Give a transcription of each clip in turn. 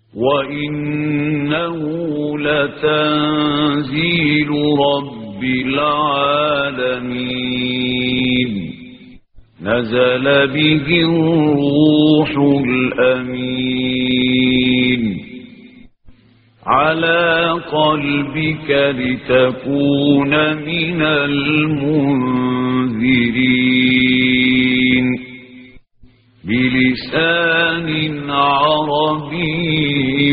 وإنه لتنزيل رب العالمين نزل به الروح الأمين على قلبك لتكون من المنذرين بلسان عربي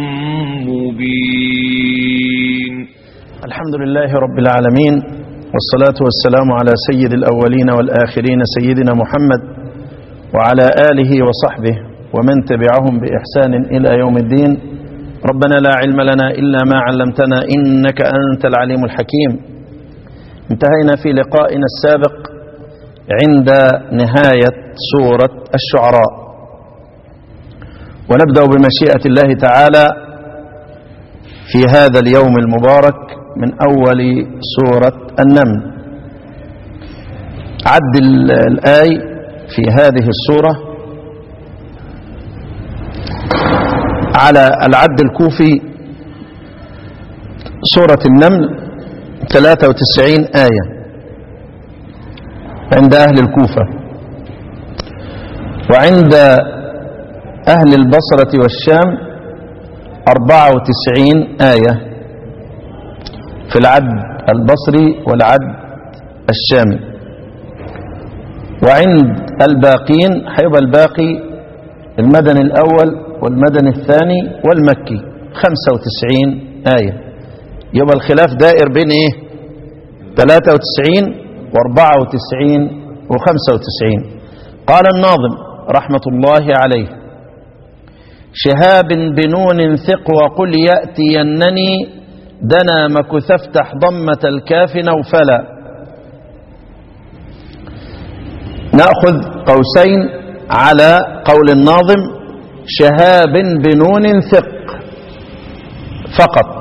مبين الحمد لله رب العالمين والصلاة والسلام على سيد الأولين والآخرين سيدنا محمد وعلى آله وصحبه ومن تبعهم بإحسان إلى يوم الدين ربنا لا علم لنا إلا ما علمتنا إنك أنت العليم الحكيم انتهينا في لقائنا السابق عند نهاية سورة الشعراء ونبدأ بمشيئة الله تعالى في هذا اليوم المبارك من أول سورة النمل عد الآي في هذه السورة على العد الكوفي سورة النمل 93 آية عند أهل الكوفة وعند أهل البصرة والشام 94 آية في العد البصري والعد الشامي وعند الباقين هيبقى الباقي المدني الأول والمدني الثاني والمكي 95 آية يبقى الخلاف دائر بين ايه 93 و94 و95 قال الناظم رحمة الله عليه شهاب بنون ثق وقل يأتينني دنا مكث افتح ضمة الكاف نوفلا نأخذ قوسين على قول الناظم شهاب بنون ثق فقط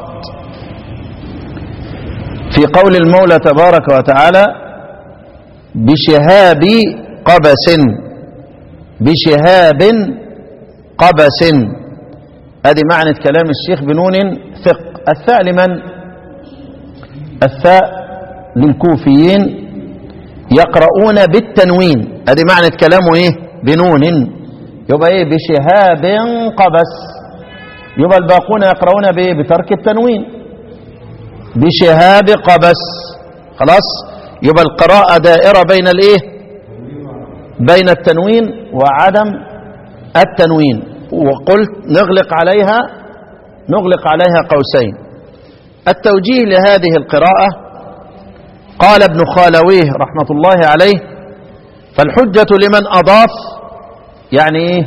في قول المولى تبارك وتعالى بشهاب قبس بشهاب قبس ادي معنى كلام الشيخ بنون ثق الثاء لمن الثاء للكوفيين يقرؤون بالتنوين ادي معنى كلامه ايه بنون يبقى ايه بشهاب قبس يبقى الباقون يقرؤون بايه بترك التنوين بشهاب قبس خلاص يبقى القراءة دائرة بين الايه بين التنوين وعدم التنوين وقلت نغلق عليها نغلق عليها قوسين التوجيه لهذه القراءة قال ابن خالويه رحمة الله عليه فالحجة لمن أضاف يعني ايه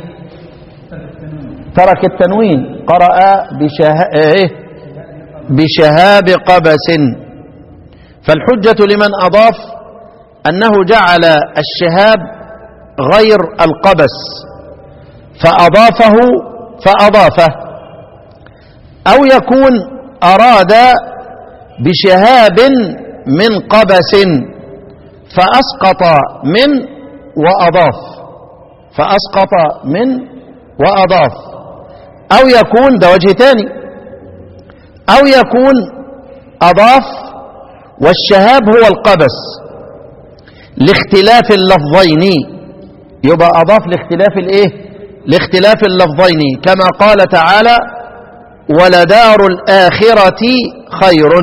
ترك التنوين قرأ بشه... إيه؟ بشهاب قبس فالحجة لمن أضاف أنه جعل الشهاب غير القبس فأضافه فأضافه أو يكون أراد بشهاب من قبس فأسقط من وأضاف فأسقط من وأضاف أو يكون ده وجه تاني أو يكون أضاف والشهاب هو القبس لاختلاف اللفظين يبقى أضاف لاختلاف الإيه لاختلاف اللفظين كما قال تعالى ولدار الآخرة خير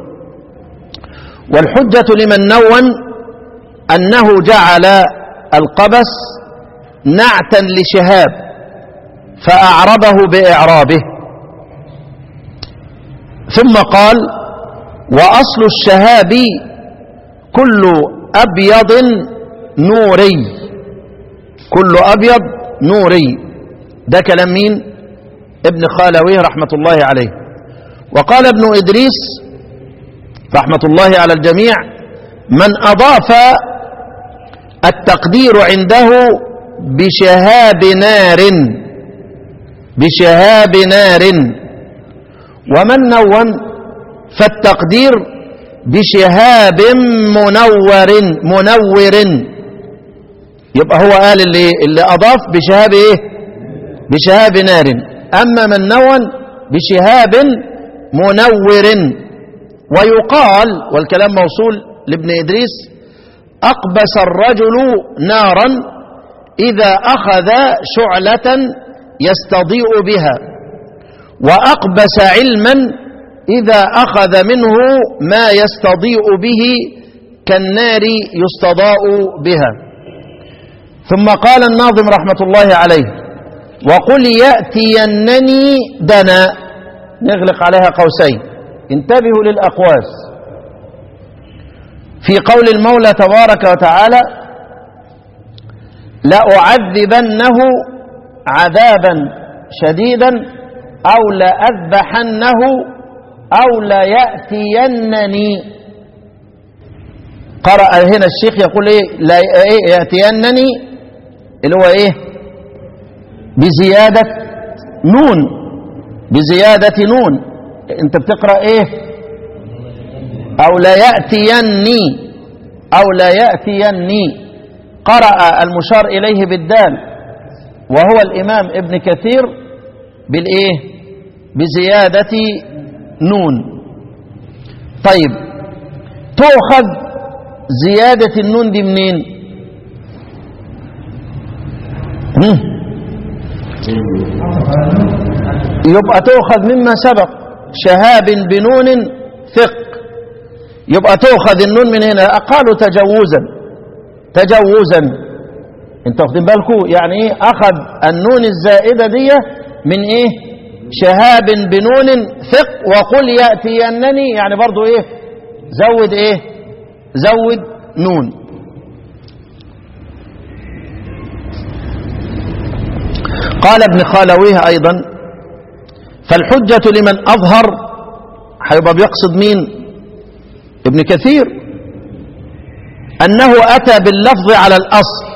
والحجة لمن نون أنه جعل القبس نعتا لشهاب فأعربه بإعرابه ثم قال وأصل الشهاب كل أبيض نوري كل أبيض نوري ده كلام مين ابن خالويه رحمة الله عليه وقال ابن إدريس رحمة الله على الجميع من أضاف التقدير عنده بشهاب نار بشهاب نار ومن نون فالتقدير بشهاب منور منور يبقى هو قال اللي, اللي أضاف بشهاب إيه بشهاب نار أما من نون بشهاب منور ويقال والكلام موصول لابن إدريس أقبس الرجل نارا إذا أخذ شعلة يستضيء بها وأقبس علما إذا أخذ منه ما يستضيء به كالنار يستضاء بها ثم قال الناظم رحمة الله عليه وقل يأتينني دنا نغلق عليها قوسين انتبهوا للأقواس في قول المولى تبارك وتعالى لأعذبنه عذابا شديدا أو لأذبحنه أو ليأتينني قرأ هنا الشيخ يقول إيه لا إيه يأتينني اللي هو إيه بزيادة نون بزيادة نون أنت بتقرأ إيه أو لا يأتيني أو لا يأتيني قرأ المشار إليه بالدال وهو الإمام ابن كثير بالإيه بزيادة نون طيب تؤخذ زيادة النون دي منين هم؟ يبقى تؤخذ مما سبق شهاب بنون ثق يبقى تؤخذ النون من هنا قالوا تجوزا تجوزا انت واخدين بالكم يعني ايه اخذ النون الزائده دي من ايه شهاب بنون ثق وقل ياتينني يعني برضو ايه زود ايه زود نون قال ابن خالويه ايضا فالحجه لمن اظهر هيبقى بيقصد مين ابن كثير أنه أتى باللفظ على الأصل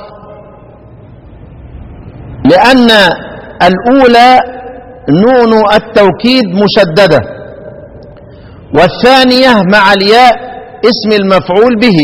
لأن الأولى نون التوكيد مشددة والثانية مع الياء اسم المفعول به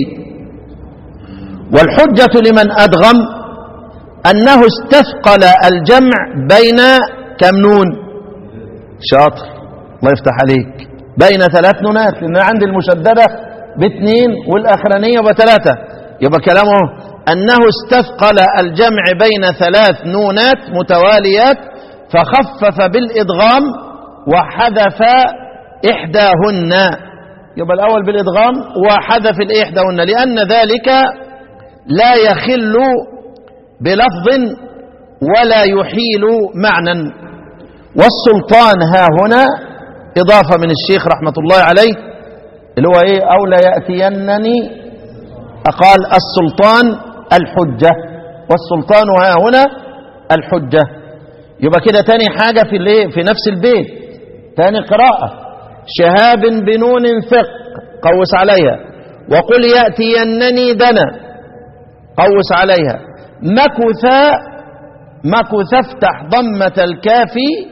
والحجة لمن أدغم أنه استثقل الجمع بين كم نون شاطر الله يفتح عليك بين ثلاث نونات لأن عندي المشددة باثنين والأخرانية بثلاثة يبقى كلامه أنه استثقل الجمع بين ثلاث نونات متواليات فخفف بالإدغام وحذف إحداهن يبقى الأول بالإدغام وحذف الإحداهن لأن ذلك لا يخل بلفظ ولا يحيل معنى والسلطان ها هنا إضافة من الشيخ رحمة الله عليه اللي هو إيه أو لا يأتينني قال السلطان الحجة والسلطان ها هنا الحجة يبقى كده تاني حاجة في الايه في نفس البيت تاني قراءة شهاب بنون ثق قوس عليها وقل يأتينني دنا قوس عليها مكث مكث افتح ضمة الكاف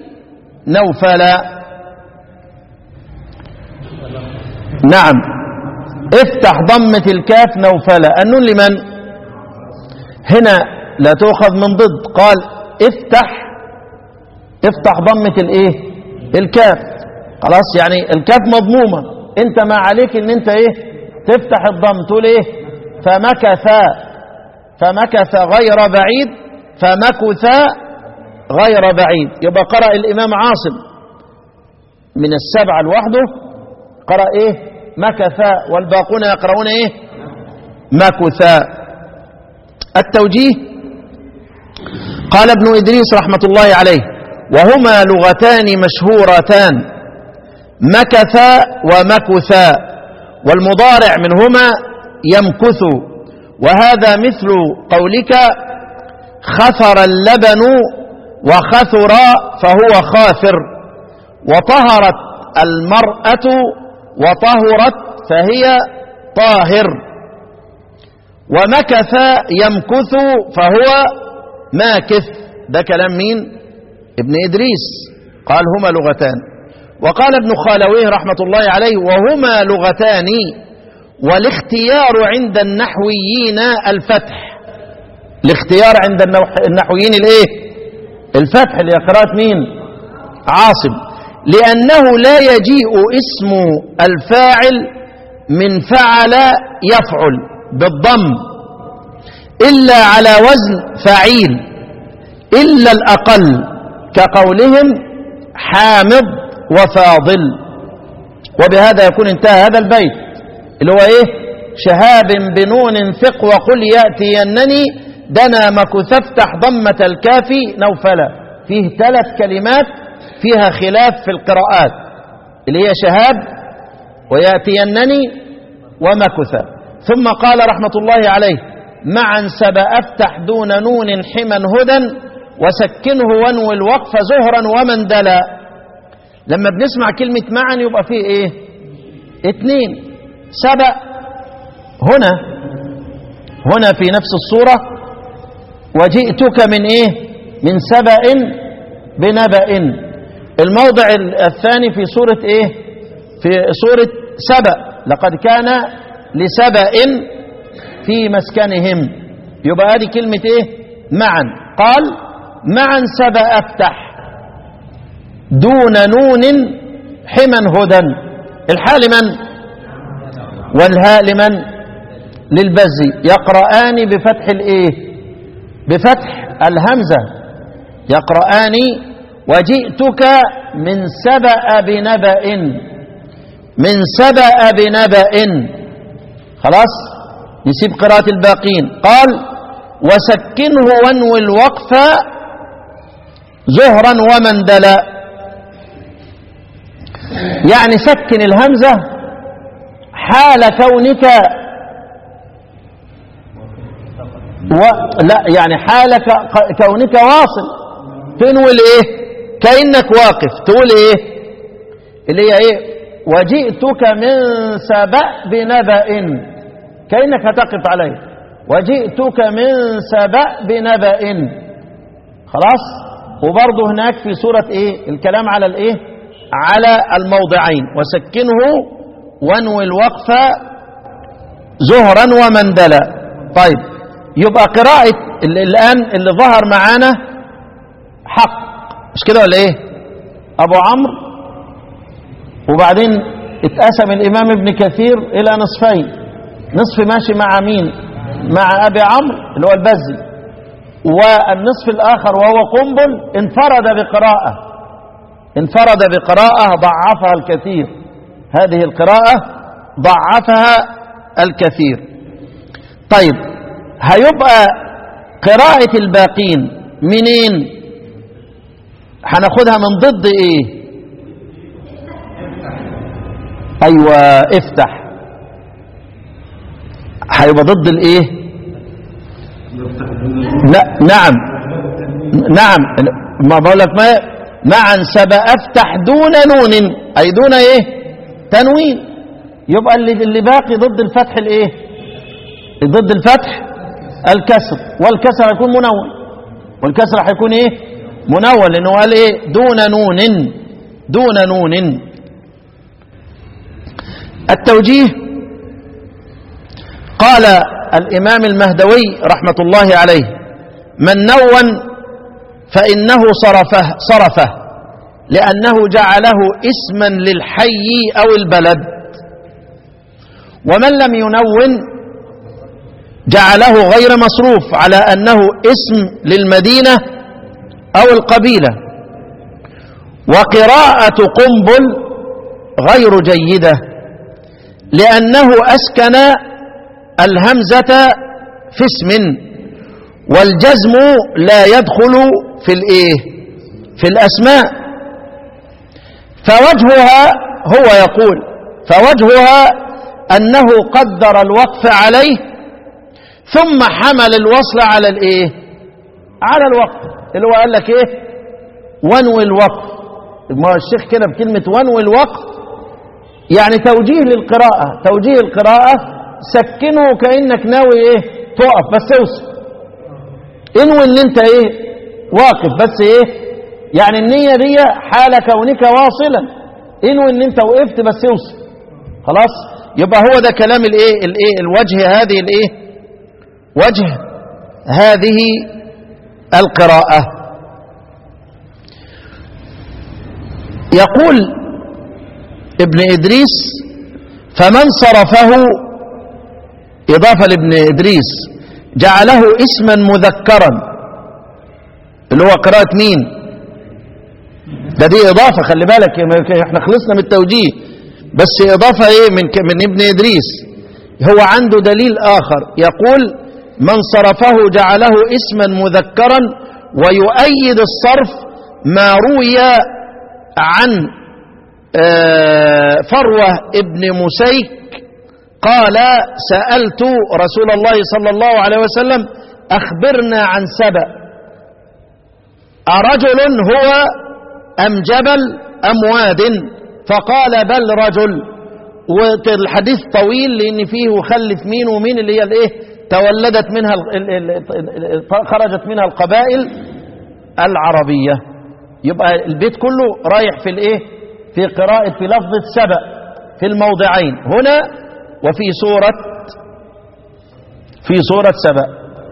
نوفلا نعم افتح ضمة الكاف نوفلا النون لمن هنا لا تؤخذ من ضد قال افتح افتح ضمة الايه الكاف خلاص يعني الكاف مضمومة انت ما عليك ان انت ايه تفتح الضم تقول ايه فمكث فمكث غير بعيد فمكث غير بعيد يبقى قرأ الإمام عاصم من السبعة لوحده قرأ ايه مكث والباقون يقرؤون ايه مكث التوجيه قال ابن إدريس رحمة الله عليه وهما لغتان مشهورتان مكث ومكث والمضارع منهما يمكث وهذا مثل قولك خثر اللبن وخثر فهو خاثر وطهرت المرأة وطهرت فهي طاهر ومكث يمكث فهو ماكث ده كلام مين ابن إدريس قال هما لغتان وقال ابن خالويه رحمة الله عليه وهما لغتان والاختيار عند النحويين الفتح الاختيار عند النحويين الايه الفتح اللي قراءة مين عاصم لأنه لا يجيء اسم الفاعل من فعل يفعل بالضم إلا على وزن فعيل إلا الأقل كقولهم حامض وفاضل وبهذا يكون انتهى هذا البيت اللي هو ايه شهاب بنون ثق وقل يأتينني دنا مكث افتح ضمة الكافي نوفلا فيه ثلاث كلمات فيها خلاف في القراءات اللي هي شهاب ويأتينني ومكث ثم قال رحمة الله عليه معا سب أفتح دون نون حما هدى وسكنه وانوي الوقف زهرا ومن دلا لما بنسمع كلمة معا يبقى فيه ايه اتنين سبأ هنا هنا في نفس الصورة وجئتك من ايه من سبأ بنبأ الموضع الثاني في سورة ايه في سورة سبأ لقد كان لسبأ في مسكنهم يبقى هذه كلمة ايه معا قال معا سبأ افتح دون نون حما هدى الحال من والهاء لمن للبزي يقرآن بفتح الايه بفتح الهمزة يقرآن وجئتك من سبأ بنبأ من سبأ بنبأ خلاص نسيب قراءة الباقين قال وسكنه وانوي الوقف زهرا ومن دلا يعني سكن الهمزة حال كونك و... لا يعني حال ك... كونك واصل تنوي الايه كأنك واقف تقول ايه اللي هي ايه وجئتك من سبأ بنبأ كأنك هتقف عليه وجئتك من سبأ بنبأ خلاص وبرضه هناك في سورة ايه الكلام على الايه على الموضعين وسكنه وانوي الوقف زهرا ومندلا طيب يبقى قراءة اللي الآن اللي ظهر معانا حق مش كده ولا ايه ابو عمرو وبعدين اتقسم الامام ابن كثير الى نصفين نصف ماشي مع مين مع ابي عمرو اللي هو البزي والنصف الاخر وهو قنبل انفرد بقراءه انفرد بقراءه ضعفها الكثير هذه القراءه ضعفها الكثير طيب هيبقى قراءة الباقين منين هناخدها من ضد ايه ايوه افتح هيبقى ضد الايه لا نعم نعم ما بقول لك ما معا سبا افتح دون نون اي دون ايه تنوين يبقى اللي اللي باقي ضد الفتح الايه ضد الفتح الكسر والكسر هيكون منون والكسر هيكون ايه منون لانه قال ايه دون نون دون نون التوجيه قال الامام المهدوي رحمه الله عليه من نون فانه صرفه صرفه لانه جعله اسما للحي او البلد ومن لم ينون جعله غير مصروف على أنه اسم للمدينة أو القبيلة وقراءة قنبل غير جيدة لأنه أسكن الهمزة في اسم والجزم لا يدخل في الإيه في الأسماء فوجهها هو يقول فوجهها أنه قدر الوقف عليه ثم حمل الوصل على الايه على الوقف اللي هو قال لك ايه وانوي الوقف ما هو الشيخ كده بكلمة وانوي الوقف يعني توجيه للقراءة توجيه القراءة سكنه كأنك ناوي ايه تقف بس اوصل انوي ان انت ايه واقف بس ايه يعني النية دي حال كونك واصلا انوي ان انت وقفت بس اوصل خلاص يبقى هو ده كلام الايه الايه الوجه هذه الايه وجه هذه القراءة يقول ابن إدريس فمن صرفه إضافة لابن إدريس جعله اسما مذكرا اللي هو قراءة مين ده دي إضافة خلي بالك احنا خلصنا من التوجيه بس إضافة إيه من, من ابن إدريس هو عنده دليل آخر يقول من صرفه جعله اسما مذكرا ويؤيد الصرف ما روي عن فروة ابن مسيك قال سألت رسول الله صلى الله عليه وسلم أخبرنا عن سبأ أرجل هو أم جبل أم واد فقال بل رجل والحديث طويل لأن فيه خلف مين ومين اللي هي الايه تولدت منها خرجت منها القبائل العربية يبقى البيت كله رايح في الايه في قراءة في لفظة سبأ في الموضعين هنا وفي سورة في سورة سبأ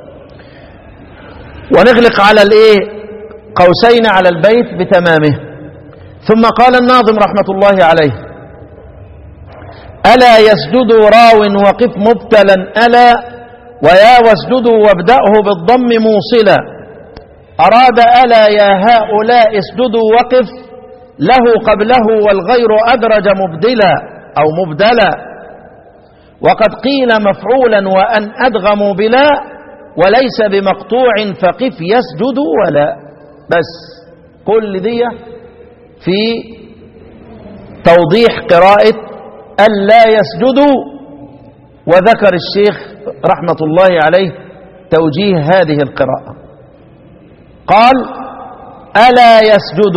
ونغلق على الايه قوسين على البيت بتمامه ثم قال الناظم رحمة الله عليه ألا يسجد راو وقف مبتلا ألا ويا واسجدوا وابدأه بالضم موصلا أراد ألا يا هؤلاء اسجدوا وقف له قبله والغير أدرج مبدلا أو مبدلا وقد قيل مفعولا وأن أدغموا بلا وليس بمقطوع فقف يسجد ولا بس كل دي في توضيح قراءة ألا يسجدوا وذكر الشيخ رحمة الله عليه توجيه هذه القراءة قال ألا يسجد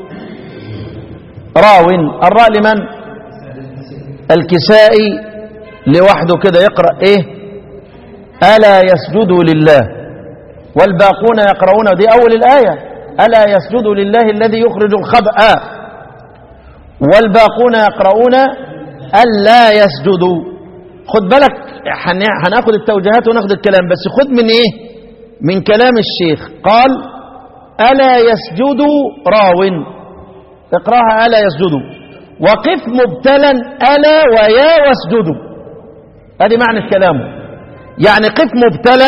راو الراء لمن الكسائي لوحده كده يقرأ ايه ألا يسجدوا لله والباقون يقرؤون دي أول الآية ألا يسجدوا لله الذي يخرج الخبأ والباقون يقرؤون ألا يسجدوا خد بالك هناخد التوجيهات وناخد الكلام بس خد من ايه من كلام الشيخ قال ألا يسجدوا راو اقراها ألا يسجدوا وقف مبتلا ألا ويا واسجدوا هذه معنى كلامه يعني قف مبتلا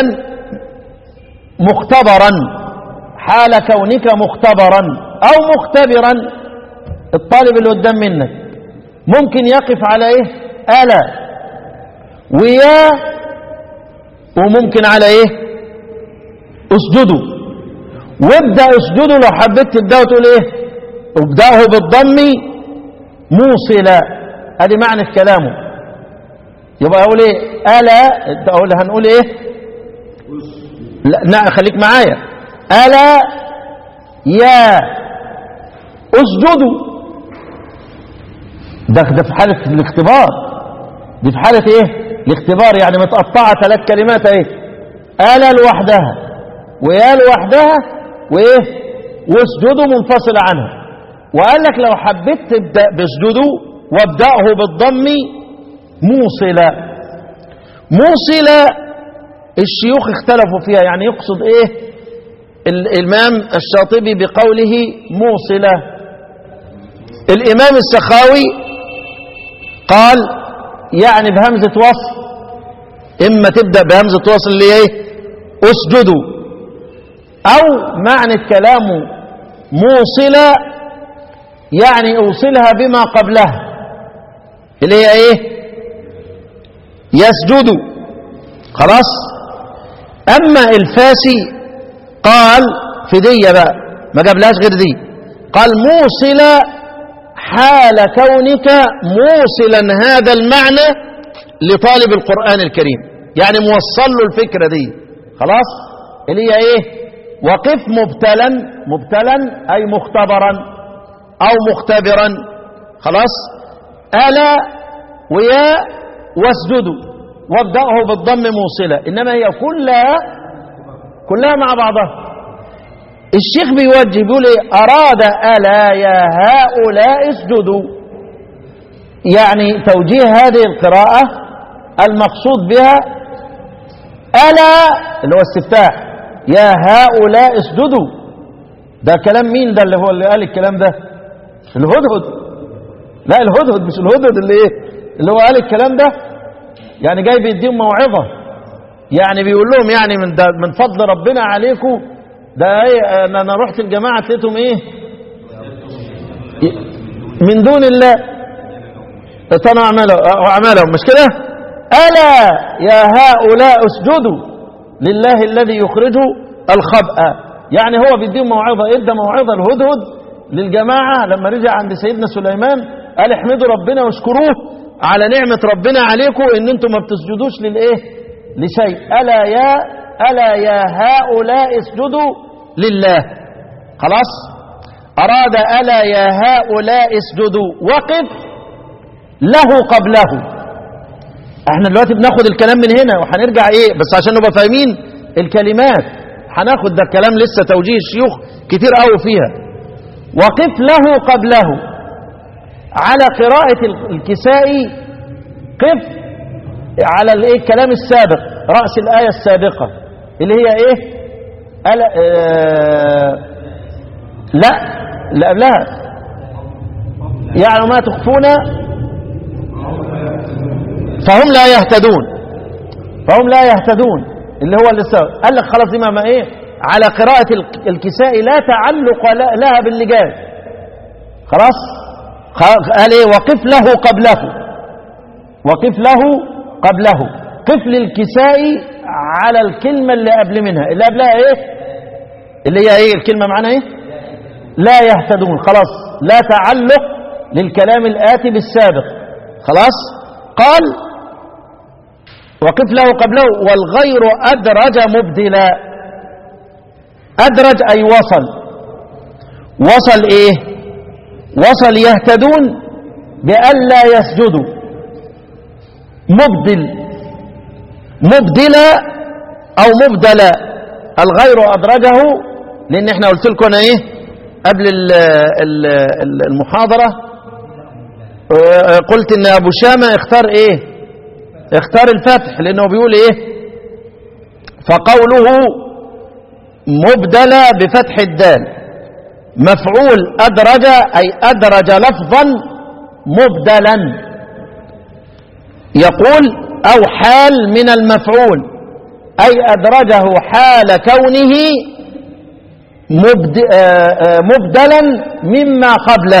مختبرا حال كونك مختبرا أو مختبرا الطالب اللي قدام منك ممكن يقف على ايه ألا ويا وممكن على ايه اسجدوا وابدأ اسجدوا لو حبيت تبدأ وتقول ايه ابدأه بالضم موصلا ادي معنى كلامه يبقى اقول ايه ألا اقول هنقول ايه لا نعم خليك معايا ألا يا اسجدوا ده ده في حالة الاختبار دي في حالة ايه الاختبار يعني متقطعة ثلاث كلمات ايه ألا لوحدها ويا لوحدها وايه واسجدوا منفصلة عنها وقال لك لو حبيت تبدأ باسجدوا وابدأه بالضم موصلة موصلة الشيوخ اختلفوا فيها يعني يقصد ايه الامام الشاطبي بقوله موصلة الامام السخاوي قال يعني بهمزة وصل اما تبدأ بهمزة وصل اللي ايه اسجدوا او معنى كلامه موصلة يعني اوصلها بما قبلها اللي هي ايه يسجدوا خلاص اما الفاسي قال في دي بقى ما جابلهاش غير دي قال موصلة حال كونك موصلا هذا المعنى لطالب القرآن الكريم يعني موصل له الفكرة دي خلاص اللي هي ايه وقف مبتلا مبتلا اي مختبرا او مختبرا خلاص ألا ويا واسجدوا وابدأه بالضم موصلة إنما هي كلها كلها مع بعضها الشيخ بيوجه بيقول ايه أراد ألا يا هؤلاء اسجدوا يعني توجيه هذه القراءة المقصود بها ألا اللي هو استفتاح يا هؤلاء اسجدوا ده كلام مين ده اللي هو اللي قال الكلام ده الهدهد لا الهدهد مش الهدهد اللي ايه اللي هو قال الكلام ده يعني جاي بيديهم موعظة يعني بيقول لهم يعني من ده من فضل ربنا عليكم ده ايه انا أنا رحت الجماعة لقيتهم ايه من دون الله صنعوا أعمالهم أعمالهم مش كده ألا يا هؤلاء اسجدوا لله الذي يخرج الخبأ يعني هو بيديهم موعظة ادى موعظة الهدهد للجماعة لما رجع عند سيدنا سليمان قال احمدوا ربنا واشكروه على نعمة ربنا عليكم ان انتم ما بتسجدوش للايه لشيء ألا يا ألا يا هؤلاء اسجدوا لله خلاص أراد ألا يا هؤلاء اسجدوا وقف له قبله احنا دلوقتي بناخد الكلام من هنا وهنرجع ايه بس عشان نبقى فاهمين الكلمات هناخد ده الكلام لسه توجيه الشيوخ كتير قوي فيها وقف له قبله على قراءة الكسائي قف على الايه الكلام السابق رأس الآية السابقة اللي هي ايه ألا اه لا اللي قبلها يعني ما تخفون فهم لا يهتدون فهم لا يهتدون اللي هو اللي سبب قال لك خلاص دي ما ايه على قراءة الكساء لا تعلق لها باللي جاي خلاص قال ايه وقف له قبله وقف له قبله قف للكساء على الكلمة اللي قبل منها اللي قبلها ايه اللي هي ايه الكلمة معناها ايه لا يهتدون خلاص لا تعلق للكلام الآتي بالسابق خلاص قال وقف له قبله والغير أدرج مبدلا أدرج أي وصل وصل إيه وصل يهتدون بألا يسجدوا مبدل مبدلا أو مبدلا الغير أدرجه لأن احنا قلت لكم أنا إيه قبل المحاضرة قلت ان ابو شامة اختار ايه اختار الفتح لانه بيقول ايه فقوله مبدلة بفتح الدال مفعول أدرج أي أدرج لفظا مبدلا يقول أو حال من المفعول أي أدرجه حال كونه مبدلا مما قبله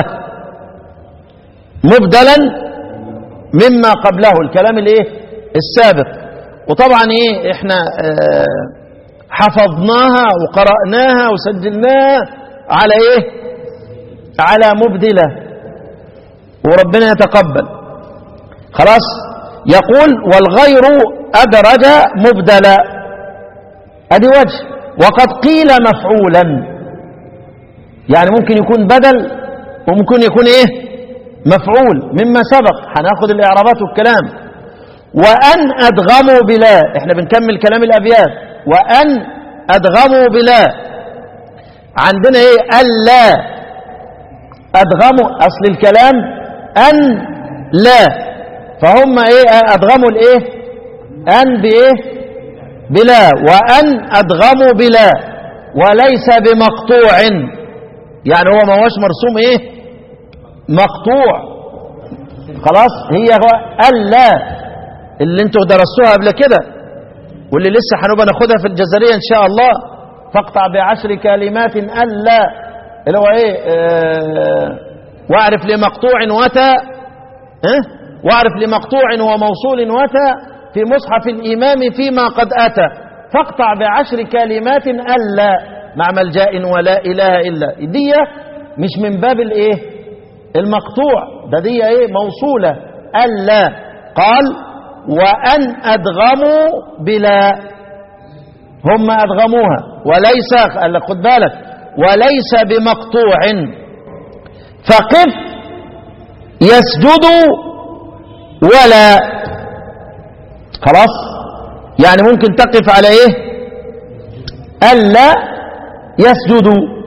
مبدلا مما قبله الكلام الايه السابق وطبعا ايه احنا اه حفظناها وقرأناها وسجلناها على ايه على مبدلة وربنا يتقبل خلاص يقول والغير أدرج مبدلا ادي وجه وقد قيل مفعولا يعني ممكن يكون بدل وممكن يكون ايه مفعول مما سبق هناخد الاعرابات والكلام وان ادغموا بلا احنا بنكمل كلام الابيات وان ادغموا بلا عندنا ايه الا ادغموا اصل الكلام ان لا فهم ايه ادغموا الايه ان بايه بلا وان ادغموا بلا وليس بمقطوع يعني هو ما هوش مرسوم ايه مقطوع خلاص هي هو الا اللي انتوا درستوها قبل كده واللي لسه هنبقى ناخدها في الجزريه ان شاء الله فاقطع بعشر كلمات الا اللي هو ايه آه واعرف لمقطوع وتى اه واعرف لمقطوع وموصول وتى في مصحف الامام فيما قد اتى فاقطع بعشر كلمات الا مع ملجاء ولا اله الا دي مش من باب الايه المقطوع ده دي ايه موصولة ألا قال وأن أدغموا بلا هم أدغموها وليس قال لك خد بالك وليس بمقطوع فقف يسجد ولا خلاص يعني ممكن تقف على ايه ألا يسجدوا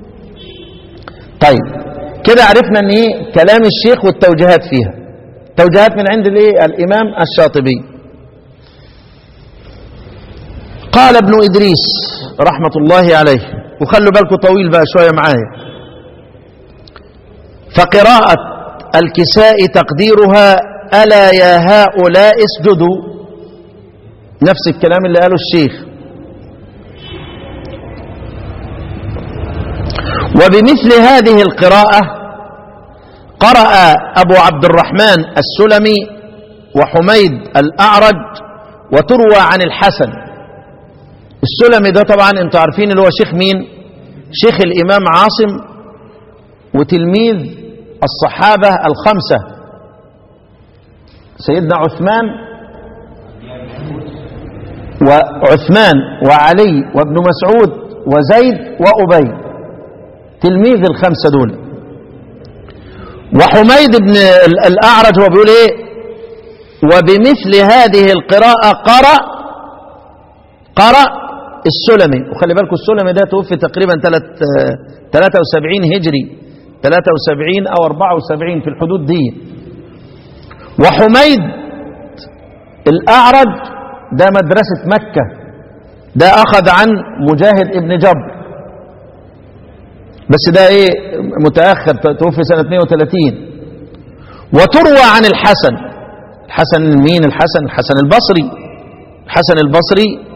طيب كده عرفنا ان ايه كلام الشيخ والتوجيهات فيها توجيهات من عند الايه الامام الشاطبي قال ابن ادريس رحمه الله عليه وخلوا بالكم طويل بقى شويه معايا فقراءة الكساء تقديرها ألا يا هؤلاء اسجدوا نفس الكلام اللي قاله الشيخ وبمثل هذه القراءة قرأ أبو عبد الرحمن السلمي وحميد الأعرج وتروى عن الحسن السلمي ده طبعا انتوا عارفين اللي هو شيخ مين شيخ الإمام عاصم وتلميذ الصحابة الخمسة سيدنا عثمان وعثمان وعلي وابن مسعود وزيد وأبي تلميذ الخمسة دول وحميد بن ال- الأعرج هو بيقول إيه وبمثل هذه القراءة قرأ قرأ السلمي وخلي بالكم السلمي ده توفي تقريبا تلت آه، 73 هجري 73 أو 74 في الحدود دي وحميد الأعرج ده مدرسة مكة ده أخذ عن مجاهد ابن جبر بس ده ايه متأخر توفي سنة 32 وتروى عن الحسن الحسن مين الحسن الحسن البصري الحسن البصري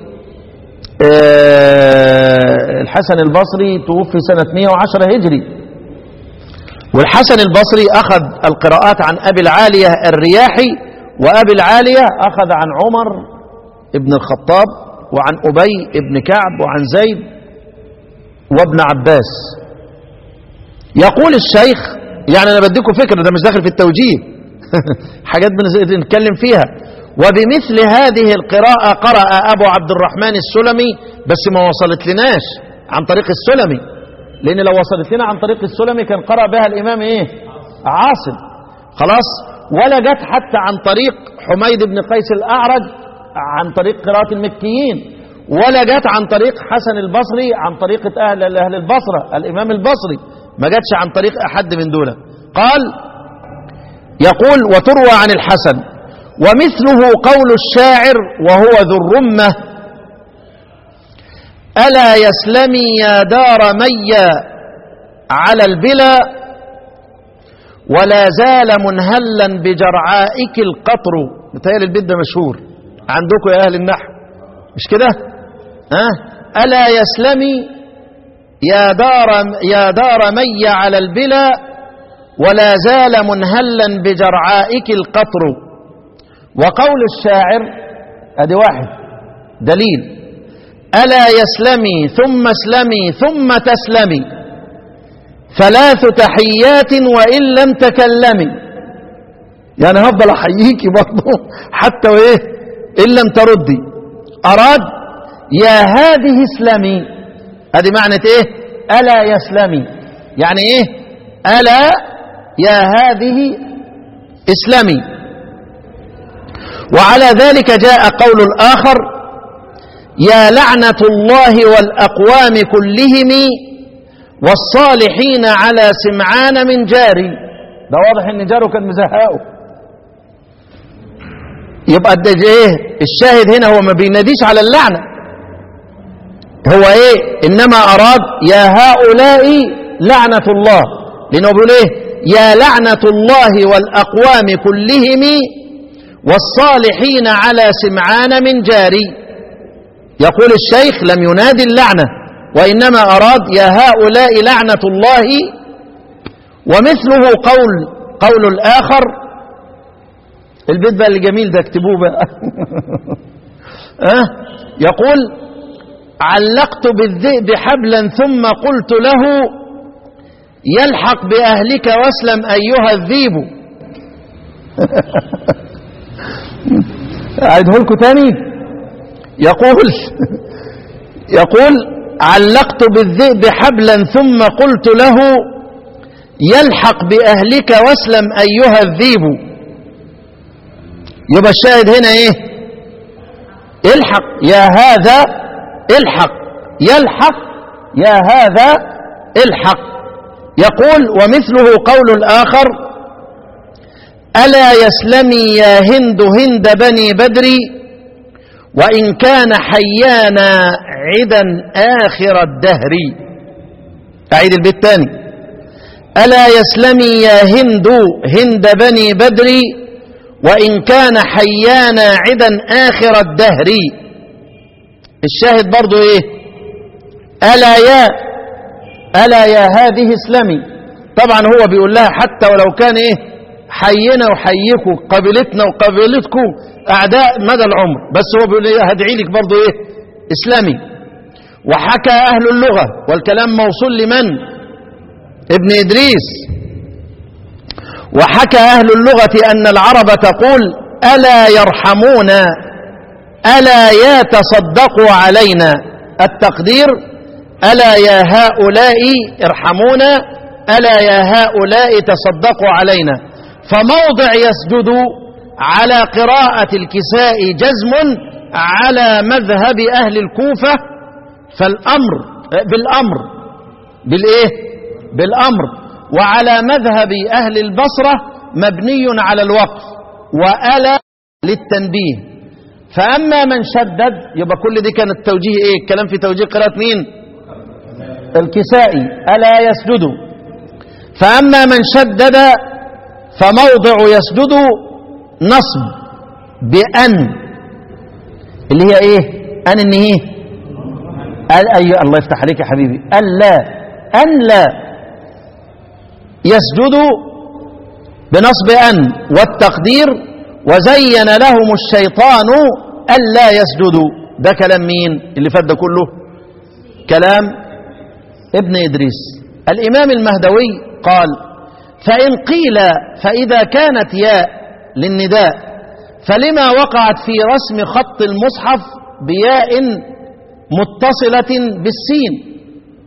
آه الحسن البصري توفي سنة 110 هجري والحسن البصري أخذ القراءات عن أبي العالية الرياحي وأبي العالية أخذ عن عمر ابن الخطاب وعن أبي ابن كعب وعن زيد وابن عباس يقول الشيخ يعني أنا بديكم فكرة ده مش داخل في التوجيه حاجات بنتكلم فيها وبمثل هذه القراءة قرأ أبو عبد الرحمن السلمي بس ما وصلت لناش عن طريق السلمي لأن لو وصلت لنا عن طريق السلمي كان قرأ بها الإمام إيه عاصم خلاص ولا جت حتى عن طريق حميد بن قيس الأعرج عن طريق قراءة المكيين ولا جت عن طريق حسن البصري عن طريقة أهل, أهل البصرة الإمام البصري ما جاتش عن طريق أحد من دول قال يقول وتروى عن الحسن ومثله قول الشاعر وهو ذو الرمة ألا يسلمي يا دار مي على البلا ولا زال منهلا بجرعائك القطر متهيألي البيت ده مشهور عندكم يا أهل النحو مش كده ها أه؟ ألا يسلمي يا دار يا دار مي على البلا ولا زال منهلا بجرعائك القطر وقول الشاعر ادي واحد دليل الا يسلمي ثم اسلمي ثم تسلمي ثلاث تحيات وان لم تكلمي يعني هفضل احييكي برضه حتى وايه ان لم تردي اراد يا هذه اسلمي ادي معنى ايه الا يسلمي يعني ايه الا يا هذه اسلمي وعلى ذلك جاء قول الآخر يا لعنة الله والأقوام كلهم والصالحين على سمعان من جاري ده واضح ان جاره كان مزهقه يبقى ده ايه الشاهد هنا هو ما بيناديش على اللعنة هو ايه انما اراد يا هؤلاء لعنة الله لانه بيقول ايه يا لعنة الله والأقوام كلهم والصالحين على سمعان من جاري يقول الشيخ لم ينادي اللعنة وإنما أراد يا هؤلاء لعنة الله ومثله قول قول الآخر البيت بقى الجميل ده اكتبوه بقى أه؟ يقول علقت بالذئب حبلا ثم قلت له يلحق بأهلك واسلم أيها الذيب أعيده لكم تاني يقول يقول علقت بالذئب حبلا ثم قلت له يلحق بأهلك واسلم أيها الذيب يبقى الشاهد هنا ايه الحق يا هذا الحق يلحق يا هذا الحق يقول ومثله قول الآخر ألا يسلمي يا هند هند بني بدر وإن كان حيانا عدا آخر الدهر أعيد البيت تاني ألا يسلمي يا هند هند بني بدر وإن كان حيانا عدا آخر الدهر الشاهد برضو إيه ألا يا ألا يا هذه اسلمي طبعا هو بيقول لها حتى ولو كان إيه حينا وحيكوا قبيلتنا وقبيلتكم أعداء مدى العمر بس هو بيقول إيه هدعي لك برضو إيه اسلمي وحكى أهل اللغة والكلام موصول لمن ابن إدريس وحكى أهل اللغة أن العرب تقول ألا يرحمون ألا يا تصدقوا علينا التقدير ألا يا هؤلاء ارحمونا ألا يا هؤلاء تصدقوا علينا فموضع يسجد على قراءة الكساء جزم على مذهب أهل الكوفة فالأمر بالأمر بالإيه بالأمر وعلى مذهب أهل البصرة مبني على الوقف وألا للتنبيه فأما من شدد يبقى كل دي كان التوجيه إيه الكلام في توجيه قراءة مين الكسائي ألا يسجد فأما من شدد فموضع يسجد نصب بأن اللي هي إيه أن إن إيه أي الله يفتح عليك يا حبيبي ألا أن لا يسجد بنصب أن والتقدير وزين لهم الشيطان ألا يسجدوا ده كلام مين اللي فات ده كله كلام ابن إدريس الإمام المهدوي قال فإن قيل فإذا كانت ياء للنداء فلما وقعت في رسم خط المصحف بياء متصلة بالسين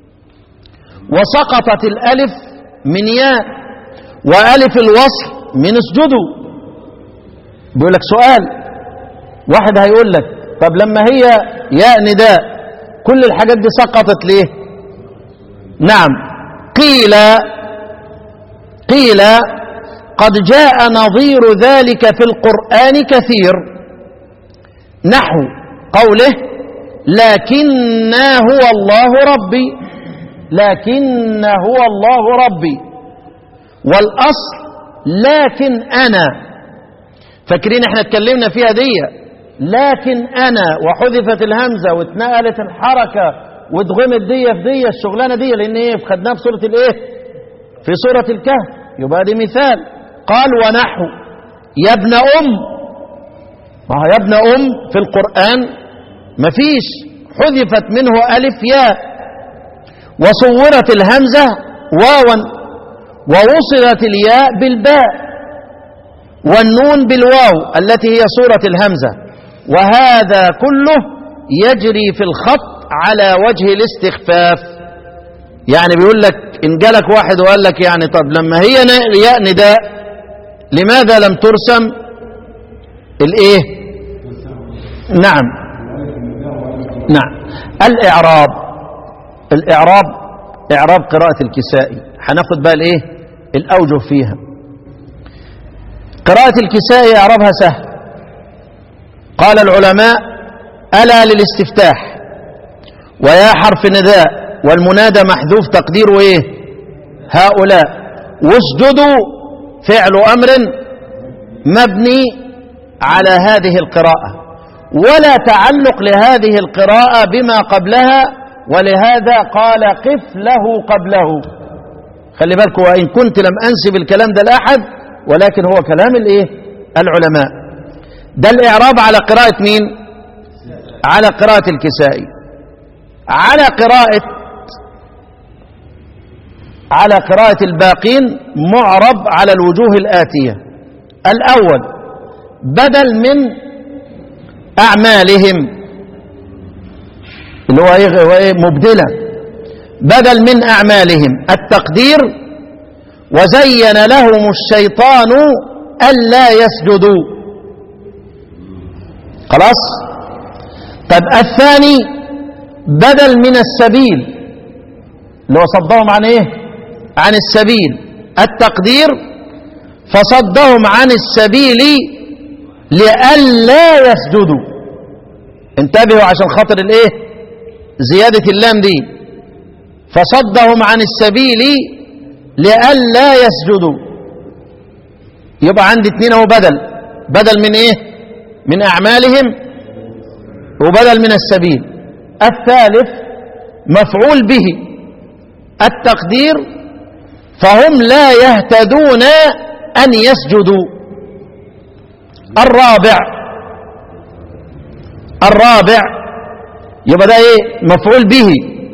وسقطت الألف من ياء وألف الوصل من اسجدوا بيقول لك سؤال واحد هيقول لك طب لما هي ياء نداء كل الحاجات دي سقطت ليه نعم قيل قيل قد جاء نظير ذلك في القرآن كثير نحو قوله لكن هو الله ربي لكن هو الله ربي والأصل لكن أنا فاكرين احنا اتكلمنا فيها دي لكن أنا وحذفت الهمزة واتنقلت الحركة واتغمت دي في دي الشغلانة دي لأن ايه خدناها في سورة الايه في سورة الكهف يبقى دي مثال قال ونحو يا ابن أم ما هو يا ابن أم في القرآن مفيش حذفت منه ألف ياء وصورت الهمزة واوا ووصلت الياء بالباء والنون بالواو التي هي صورة الهمزة وهذا كله يجري في الخط على وجه الاستخفاف يعني بيقول لك إن جالك واحد وقال لك يعني طب لما هي ياء نداء لماذا لم ترسم الايه نعم نعم الإعراب الإعراب إعراب قراءة الكسائي هناخد بقى الإيه الأوجه فيها قراءة الكسائي إعرابها سهل قال العلماء ألا للاستفتاح ويا حرف نداء والمنادى محذوف تقديره إيه هؤلاء واسجدوا فعل أمر مبني على هذه القراءة ولا تعلق لهذه القراءة بما قبلها ولهذا قال قف له قبله خلي بالكم وإن كنت لم أنسب الكلام ده لأحد ولكن هو كلام الايه العلماء ده الإعراب على قراءة مين على قراءة الكسائي على قراءة على قراءة الباقين معرب على الوجوه الآتية الأول بدل من أعمالهم اللي هو إيه مبدلة بدل من أعمالهم التقدير وزين لهم الشيطان ألا يسجدوا خلاص طب الثاني بدل من السبيل اللي هو صدهم عن ايه عن السبيل التقدير فصدهم عن السبيل لئلا يسجدوا انتبهوا عشان خاطر الايه زيادة اللام دي فصدهم عن السبيل لئلا يسجدوا يبقى عندي اتنين اهو بدل بدل من ايه من اعمالهم وبدل من السبيل الثالث مفعول به التقدير فهم لا يهتدون ان يسجدوا الرابع الرابع يبقى ده ايه مفعول به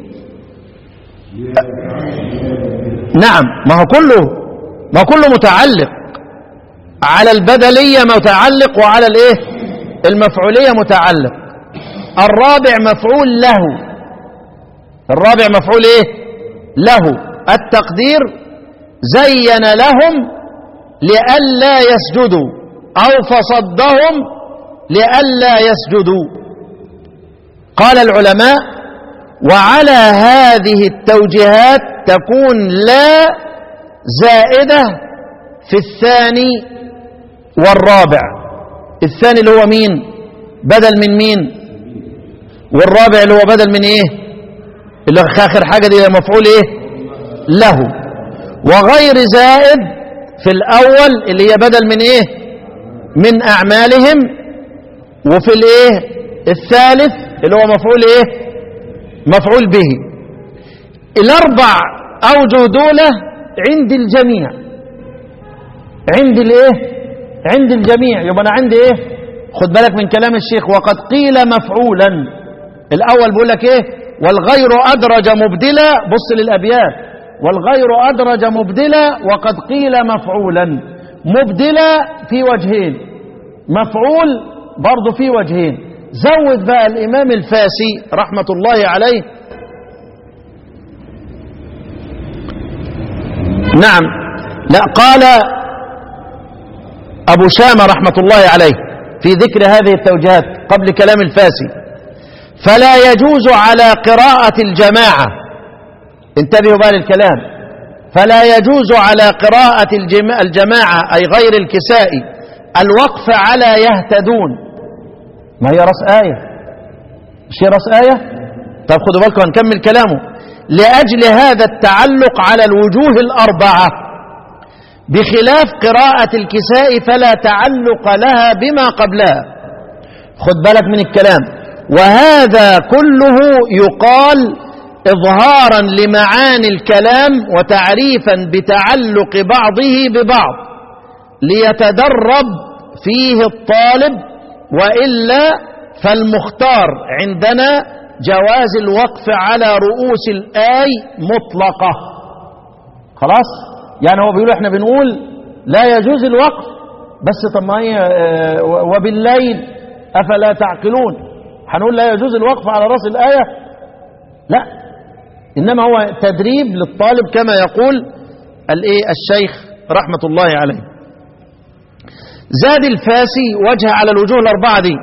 نعم ما هو كله ما هو كله متعلق على البدلية متعلق وعلى الايه المفعولية متعلق الرابع مفعول له الرابع مفعول ايه له التقدير زين لهم لئلا يسجدوا او فصدهم لئلا يسجدوا قال العلماء وعلى هذه التوجيهات تكون لا زائدة في الثاني والرابع الثاني اللي هو مين بدل من مين والرابع اللي هو بدل من ايه اللي هو اخر حاجة دي مفعول ايه له وغير زائد في الاول اللي هي بدل من ايه من اعمالهم وفي الايه الثالث اللي هو مفعول ايه مفعول به الاربع اوجه دولة عند الجميع عند الايه عند الجميع يبقى انا عندي ايه خد بالك من كلام الشيخ وقد قيل مفعولا الاول بيقول لك ايه والغير ادرج مبدلا بص للابيات والغير ادرج مبدلا وقد قيل مفعولا مبدلا في وجهين مفعول برضه في وجهين زود بقى الامام الفاسي رحمه الله عليه نعم لا قال أبو شامة رحمة الله عليه في ذكر هذه التوجيهات قبل كلام الفاسي فلا يجوز على قراءة الجماعة انتبهوا بقى للكلام فلا يجوز على قراءة الجما- الجماعة أي غير الكساء الوقف على يهتدون ما هي رأس آية مش هي رأس آية طب خدوا بالكم هنكمل كلامه لأجل هذا التعلق على الوجوه الأربعة بخلاف قراءة الكساء فلا تعلق لها بما قبلها خد بالك من الكلام وهذا كله يقال إظهارا لمعاني الكلام وتعريفا بتعلق بعضه ببعض ليتدرب فيه الطالب وإلا فالمختار عندنا جواز الوقف على رؤوس الآي مطلقة خلاص يعني هو بيقول احنا بنقول لا يجوز الوقف بس طب ما هي آه، وبالليل افلا تعقلون هنقول لا يجوز الوقف على راس الايه لا انما هو تدريب للطالب كما يقول الايه الشيخ رحمه الله عليه زاد الفاسي وجه على الوجوه الاربعه دي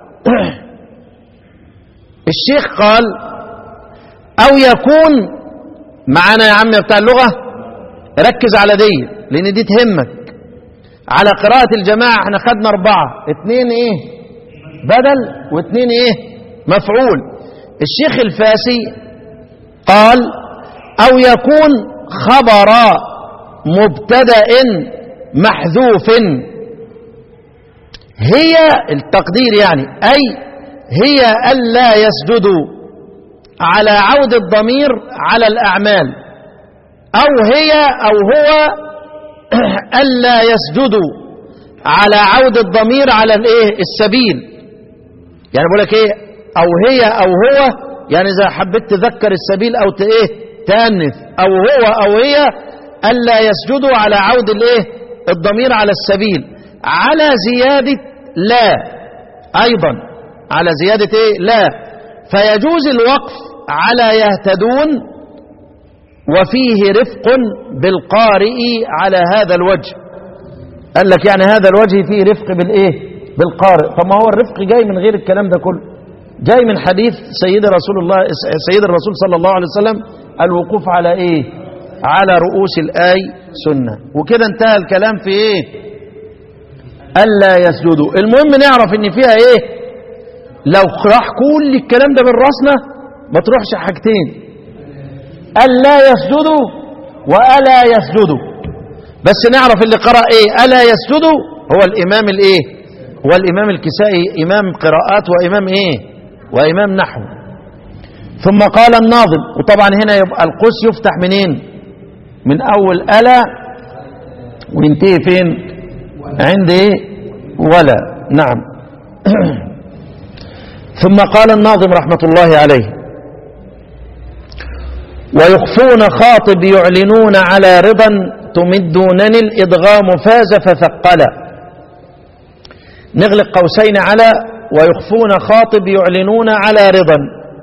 الشيخ قال او يكون معانا يا عم بتاع اللغه ركز على دي لان دي تهمك على قراءة الجماعة احنا خدنا اربعة اتنين ايه بدل واتنين ايه مفعول الشيخ الفاسي قال او يكون خبر مبتدأ محذوف هي التقدير يعني اي هي الا يسجدوا على عود الضمير على الاعمال أو هي أو هو ألا يسجدوا على عود الضمير على الإيه السبيل يعني بقول لك إيه أو هي أو هو يعني إذا حبيت تذكر السبيل أو ت- إيه تأنث أو هو أو هي ألا يسجدوا على عود الإيه الضمير على السبيل على زيادة لا أيضا على زيادة إيه لا فيجوز الوقف على يهتدون وفيه رفق بالقارئ على هذا الوجه قال لك يعني هذا الوجه فيه رفق بالايه بالقارئ طب ما هو الرفق جاي من غير الكلام ده كله جاي من حديث سيد رسول الله سيد الرسول صلى الله عليه وسلم الوقوف على ايه على رؤوس الآي سنة وكده انتهى الكلام في ايه ألا يسجدوا المهم نعرف ان فيها ايه لو راح كل الكلام ده من راسنا ما تروحش حاجتين ألا يسجدوا وألا يسجدوا بس نعرف اللي قرأ ايه ألا يسجدوا هو الإمام الايه هو الإمام الكسائي إمام قراءات وإمام ايه وإمام نحو ثم قال الناظم وطبعا هنا يبقى القوس يفتح منين من أول ألا وينتهي فين عند ايه ولا نعم ثم قال الناظم رحمة الله عليه ويخفون خاطب يعلنون على رضا تمدونني الإدغام فاز فثقلا نغلق قوسين على ويخفون خاطب يعلنون على رضا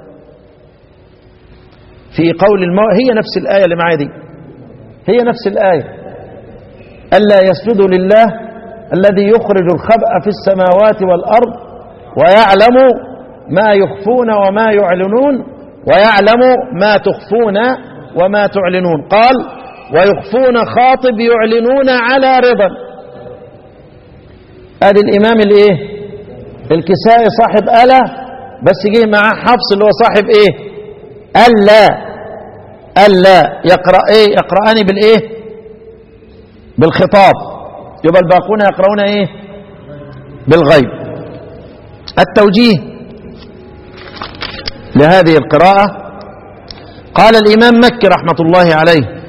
في قول المو... هي نفس الآية اللي معايا دي هي نفس الآية ألا يسجدوا لله الذي يخرج الخبأ في السماوات والأرض ويعلم ما يخفون وما يعلنون ويعلم ما تخفون وما تعلنون قال ويخفون خاطب يعلنون على رضا ادي الامام الايه الكسائي صاحب الا بس جه معاه حفص اللي هو صاحب ايه الا الا يقرا ايه يقراني بالايه بالخطاب يبقى الباقون يقرؤون ايه بالغيب التوجيه لهذه القراءة قال الإمام مكي رحمة الله عليه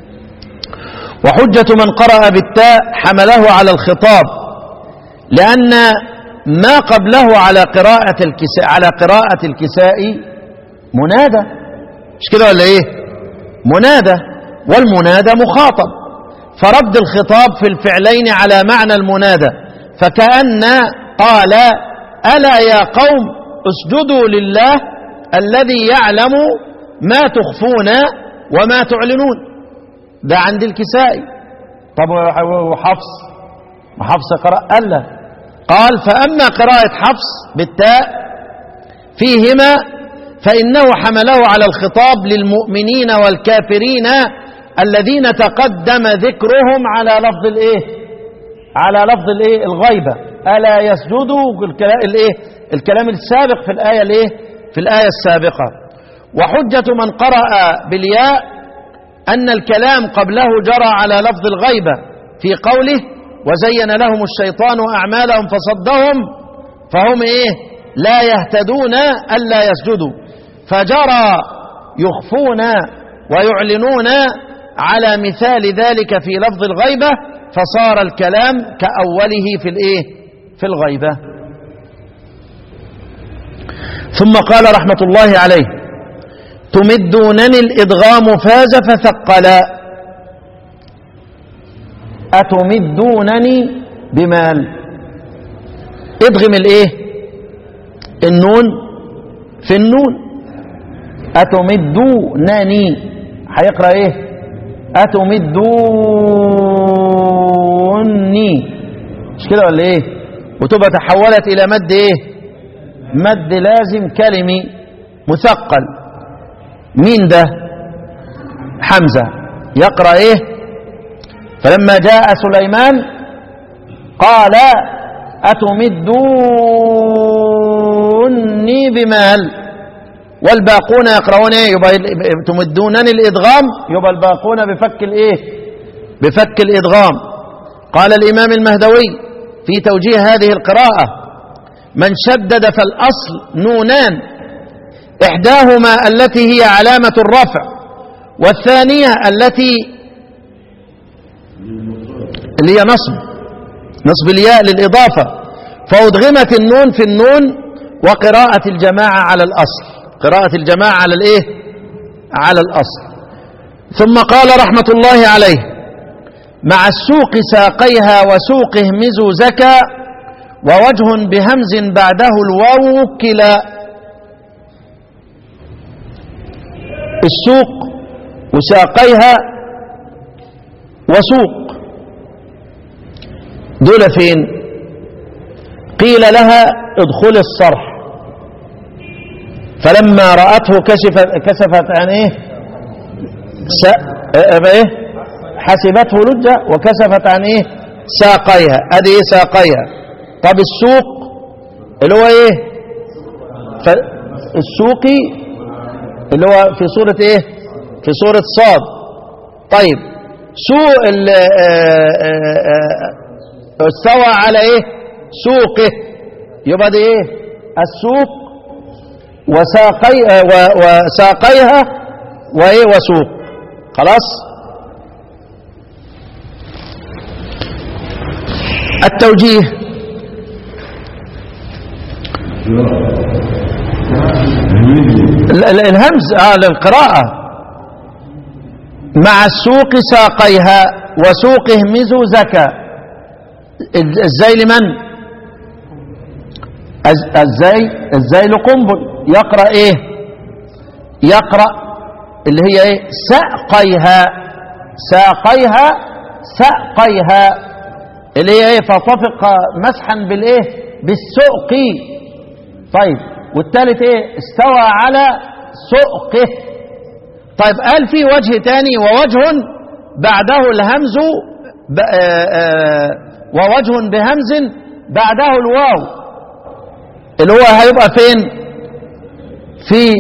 وحجة من قرأ بالتاء حمله على الخطاب لأن ما قبله على قراءة الكساء على قراءة الكساء منادى مش كده ولا ايه منادى والمنادى مخاطب فرد الخطاب في الفعلين على معنى المنادى فكأن قال ألا يا قوم اسجدوا لله الذي يعلم ما تخفون وما تعلنون ده عند الكسائي طب وحفص وحفص قرأ ألا قال فأما قراءة حفص بالتاء فيهما فإنه حمله على الخطاب للمؤمنين والكافرين الذين تقدم ذكرهم على لفظ الايه على لفظ الايه الغيبة ألا يسجدوا الكلام الايه الكلام السابق في الآية الايه في الآية السابقة وحجة من قرأ بالياء أن الكلام قبله جرى على لفظ الغيبة في قوله وزين لهم الشيطان أعمالهم فصدهم فهم إيه لا يهتدون ألا يسجدوا فجرى يخفون ويعلنون على مثال ذلك في لفظ الغيبة فصار الكلام كأوله في الإيه في الغيبة ثم قال رحمة الله عليه تمدونني الإدغام فاز فثقلا أتمدونني بمال ادغم الايه النون في النون أتمدونني هيقرأ ايه أتمدوني مش كده ولا ايه وتبقى تحولت الى مد ايه مد لازم كلمي مثقل مين ده حمزة يقرأ ايه فلما جاء سليمان قال أتمدوني بمال والباقون يقرؤون ايه يبقى تمدونني الادغام يبقى الباقون بفك الايه بفك الادغام قال الامام المهدوي في توجيه هذه القراءة من شدد فالاصل نونان احداهما التي هي علامة الرفع والثانية التي اللي هي نصب نصب الياء للإضافة فأدغمت النون في النون وقراءة الجماعة على الأصل قراءة الجماعة على الإيه على الأصل ثم قال رحمة الله عليه مع السوق ساقيها وسوق اهمزوا زكا ووجه بهمز بعده الواو كلا السوق وساقيها وسوق دول فين قيل لها ادخل الصرح فلما رأته كشفت كشفت عن ايه س... ايه حسبته لجة وكشفت عن ايه ساقيها ادي ايه ساقيها طب السوق اللي هو ايه ف... السوقي اللي هو في سورة ايه في سورة صاد طيب سوق ال- آه، آه، آه، استوى على ايه سوقه يبقى دي ايه السوق وساقي آه، و- وساقيها وايه وسوق خلاص التوجيه ال- ال- الهمز آه للقراءة مع السوق ساقيها وسوق اهمزوا زكا الز- ازاي لمن أز- ازاي ازاي لقنبل يقرأ ايه يقرأ اللي هي ايه ساقيها ساقيها ساقيها اللي هي ايه فطفق مسحا بالايه بالسوق طيب والثالث ايه استوى على سوقه طيب قال في وجه تاني ووجه بعده الهمز ب... آه آه ووجه بهمز بعده الواو اللي هو هيبقى فين في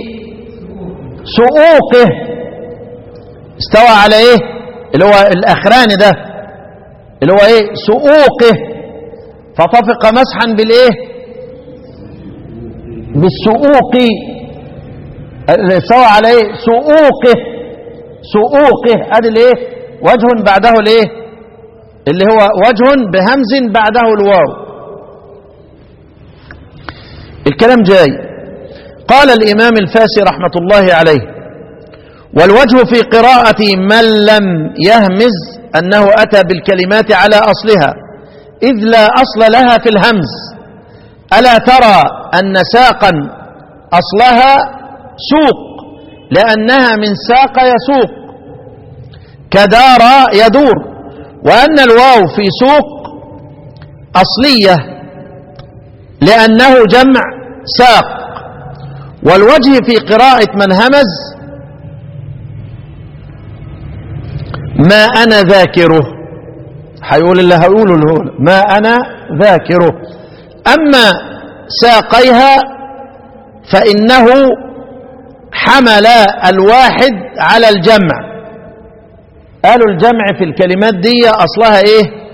سؤوقه استوى على ايه اللي هو الاخراني ده اللي هو ايه سؤوقه فطفق مسحا بالايه بالسؤوق اللي استوى على ايه سؤوقه سؤوقه ادي الايه وجه بعده الايه اللي هو وجه بهمز بعده الواو الكلام جاي قال الامام الفاسي رحمه الله عليه والوجه في قراءة من لم يهمز أنه أتى بالكلمات على أصلها إذ لا أصل لها في الهمز ألا ترى أن ساقا أصلها سوق لأنها من ساق يسوق كدار يدور وأن الواو في سوق أصلية لأنه جمع ساق والوجه في قراءة من همز ما أنا ذاكره هيقول اللي هقوله اللي هو ما أنا ذاكره أما ساقيها فإنه حمل الواحد على الجمع قالوا الجمع في الكلمات دي أصلها إيه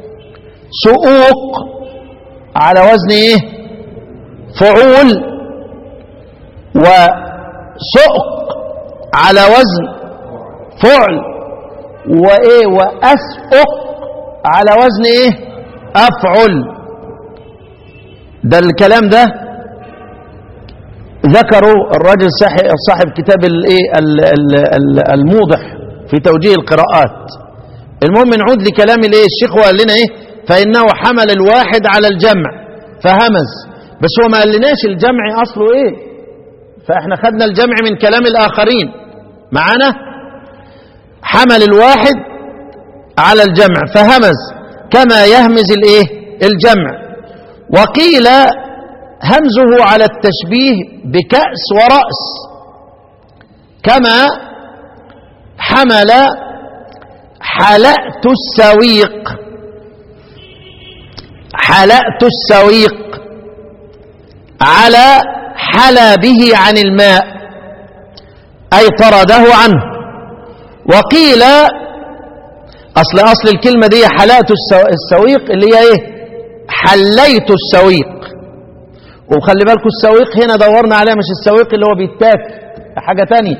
سؤوق على وزن إيه فعول وسؤق على وزن فعل وايه واسقق على وزن ايه افعل ده الكلام ده ذكروا الراجل صاحب صاحب كتاب الايه ال- ال- ال- الموضح في توجيه القراءات المهم نعود لكلام الايه الشيخ وقال لنا ايه فانه حمل الواحد على الجمع فهمز بس هو ما قالناش الجمع اصله ايه فاحنا خدنا الجمع من كلام الاخرين معانا حمل الواحد على الجمع فهمز كما يهمز الايه الجمع وقيل همزه على التشبيه بكأس ورأس كما حمل حلأت السويق حلأت السويق على حلى به عن الماء أي طرده عنه وقيل أصل أصل الكلمة دي حلات السو- السويق اللي هي إيه حليت السويق وخلي بالكم السويق هنا دورنا عليه مش السويق اللي هو بيتاك حاجة تانية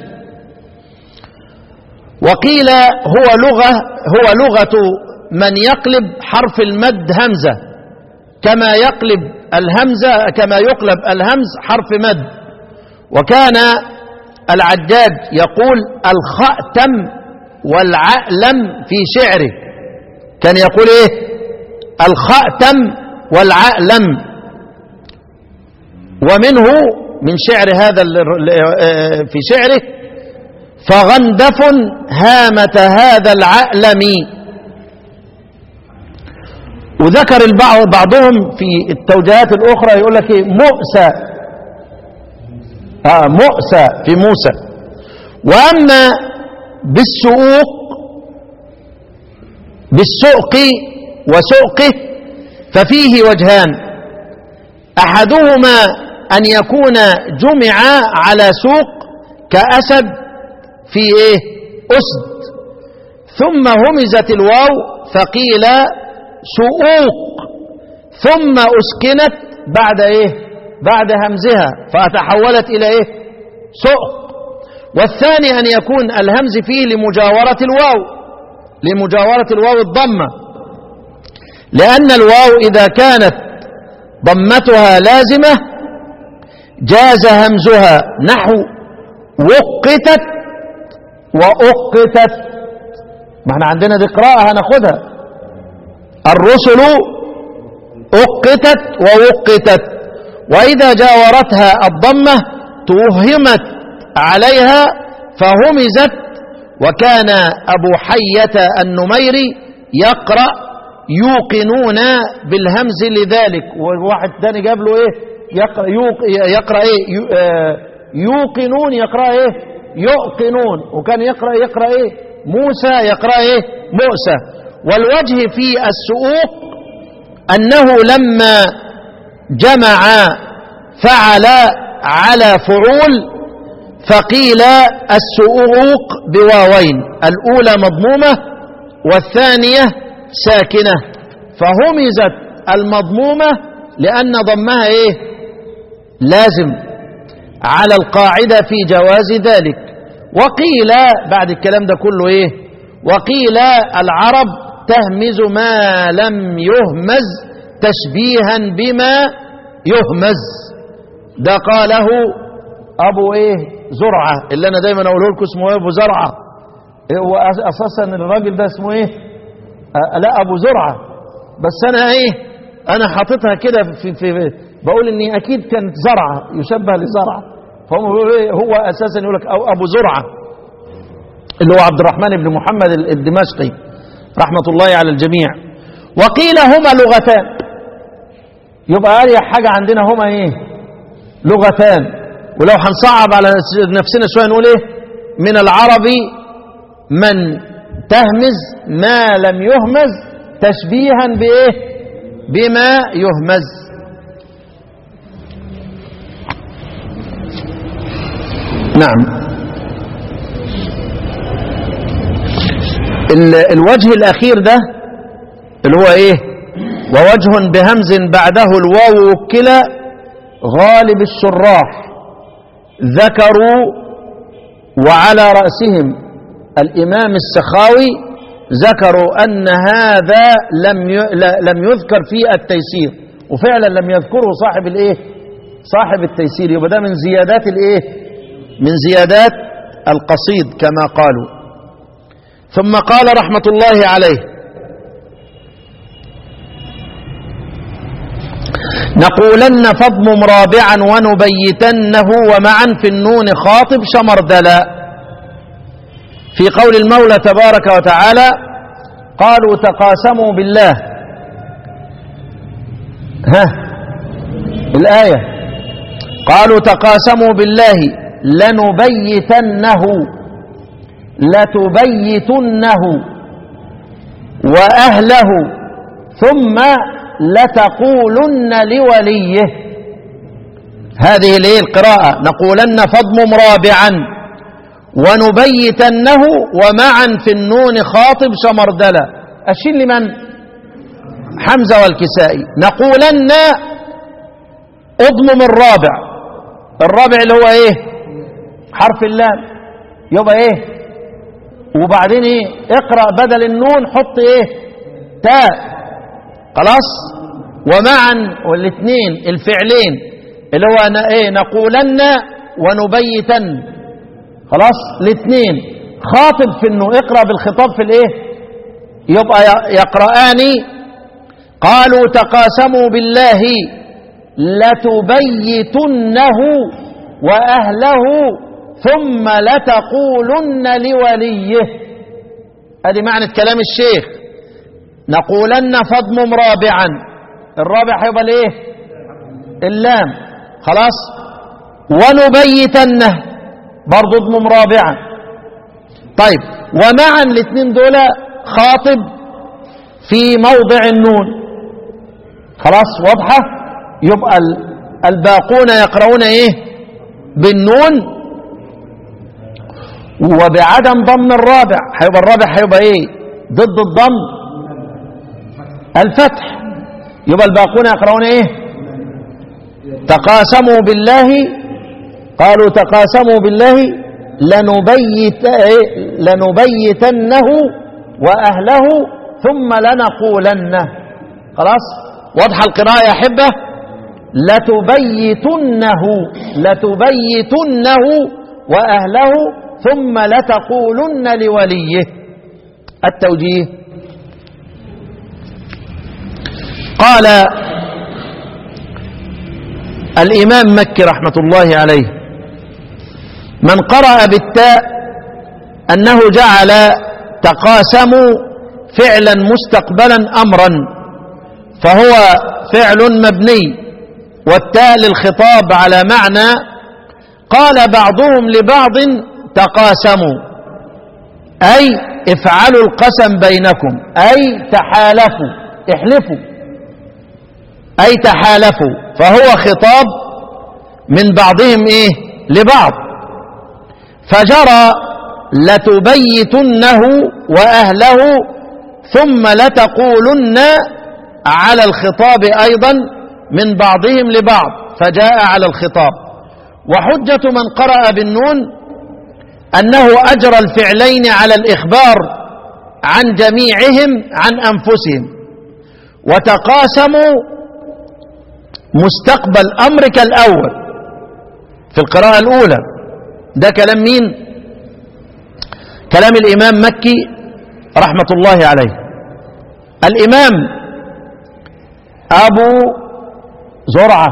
وقيل هو لغة هو لغة من يقلب حرف المد همزة كما يقلب الهمزة كما يقلب الهمز حرف مد وكان العجاج يقول الخأتم والعألم في شعره كان يقول ايه الخأتم والعألم ومنه من شعر هذا ال- ال- في شعره فغندف هامة هذا العألم وذكر البعض بعضهم في التوجيهات الأخرى يقول لك ايه مؤسى آه مؤسى في موسى وأما بالسؤوق بالسؤق وسؤقه ففيه وجهان أحدهما أن يكون جمع على سوق كأسد في إيه أسد ثم همزت الواو فقيل سؤوق ثم أسكنت بعد إيه بعد همزها فتحولت إلى إيه سؤق والثاني أن يكون الهمز فيه لمجاورة الواو لمجاورة الواو الضمة لأن الواو إذا كانت ضمتها لازمة جاز همزها نحو وقتت وأقتت ما احنا عندنا دي قراءة هناخدها الرسل أقتت ووقتت وإذا جاورتها الضمة توهمت عليها فهمزت وكان أبو حية النميري يقرأ يوقنون بالهمز لذلك وواحد تاني جاب له ايه يقرأ, يوق يقرأ ايه يو- آه، يوقنون يقرأ ايه يؤقنون وكان يقرأ يقرأ ايه موسى يقرأ ايه مؤسى والوجه في السؤوق أنه لما جمع فعل على فعول فقيل السؤوق بواوين الأولى مضمومة والثانية ساكنة فهمزت المضمومة لأن ضمها إيه لازم على القاعدة في جواز ذلك وقيل بعد الكلام ده كله إيه وقيل العرب تهمز ما لم يهمز تشبيها بما يهمز ده قاله ابو ايه زرعه اللي انا دايما اقوله لكم اسمه ايه ابو زرعه إيه هو أس- اساسا الراجل ده اسمه ايه آه لا ابو زرعه بس انا ايه انا حاططها كده في, في, في بقول اني اكيد كانت زرعه يشبه لزرعه فهم بيقولوا ايه هو اساسا يقول لك أو ابو زرعه اللي هو عبد الرحمن بن محمد ال- الدمشقي رحمه الله على الجميع وقيل هما لغتان يبقى اريح حاجه عندنا هما ايه لغتان ولو هنصعب على نفسنا شويه نقول ايه من العربي من تهمز ما لم يهمز تشبيها بايه بما يهمز نعم ال- الوجه الاخير ده اللي هو ايه ووجه بهمز بعده الواو وكلا غالب الشراح ذكروا وعلى رأسهم الإمام السخاوي ذكروا أن هذا لم ي... لا- لم يذكر في التيسير وفعلا لم يذكره صاحب الايه صاحب التيسير يبقى ده من زيادات الايه من زيادات القصيد كما قالوا ثم قال رحمة الله عليه نقولن فضم رابعا ونبيتنه ومعا في النون خاطب شمردلا في قول المولى تبارك وتعالى قالوا تقاسموا بالله ها الآية قالوا تقاسموا بالله لنبيتنه لتبيتنه وأهله ثم لتقولن لوليه هذه الايه القراءة نقولن فضم رابعا ونبيتنه ومعا في النون خاطب شمردلا أشيل لمن حمزة والكسائي نقولن اضمم الرابع الرابع اللي هو ايه حرف اللام يبقى ايه وبعدين ايه اقرأ بدل النون حط ايه تاء خلاص ومعا والاثنين الفعلين اللي هو ن- ايه نقولن ونبيتن خلاص الاثنين خاطب في انه اقرا بالخطاب في الايه يبقى ي- يقرآن قالوا تقاسموا بالله لتبيتنه واهله ثم لتقولن لوليه ادي معنى كلام الشيخ نقولن فضم رابعا الرابع هيبقى الايه اللام خلاص ونبيتنه برضو اضمم رابعا طيب ومعا الاثنين دول خاطب في موضع النون خلاص واضحة يبقى ال- الباقون يقرؤون ايه بالنون وبعدم ضم الرابع هيبقى الرابع هيبقى ايه ضد الضم الفتح يبقى الباقون يقرؤون ايه تقاسموا بالله قالوا تقاسموا بالله لنبيت إيه؟ لنبيتنه واهله ثم لنقولنه خلاص واضحه القراءه يا احبه لتبيتنه لتبيتنه واهله ثم لتقولن لوليه التوجيه قال الإمام مكي رحمة الله عليه من قرأ بالتاء أنه جعل تقاسموا فعلا مستقبلا أمرا فهو فعل مبني والتاء للخطاب على معنى قال بعضهم لبعض تقاسموا أي افعلوا القسم بينكم أي تحالفوا احلفوا أي تحالفوا فهو خطاب من بعضهم إيه لبعض فجرى لتبيتنه وأهله ثم لتقولن على الخطاب أيضا من بعضهم لبعض فجاء على الخطاب وحجة من قرأ بالنون أنه أجرى الفعلين على الإخبار عن جميعهم عن أنفسهم وتقاسموا مستقبل أمر كالأول في القراءة الأولى ده كلام مين كلام الإمام مكي رحمة الله عليه الإمام أبو زرعة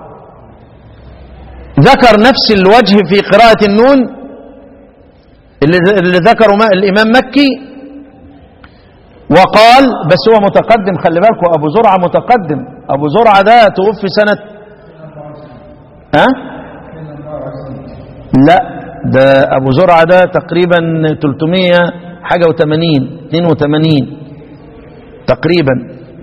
ذكر نفس الوجه في قراءة النون اللي اللي ذكره ما- الإمام مكي وقال بس هو متقدم خلي بالكم أبو زرعة متقدم أبو زرعة ده توفي سنة ها لا ده أبو زرعة ده تقريبا 300 حاجة و80 82 تقريبا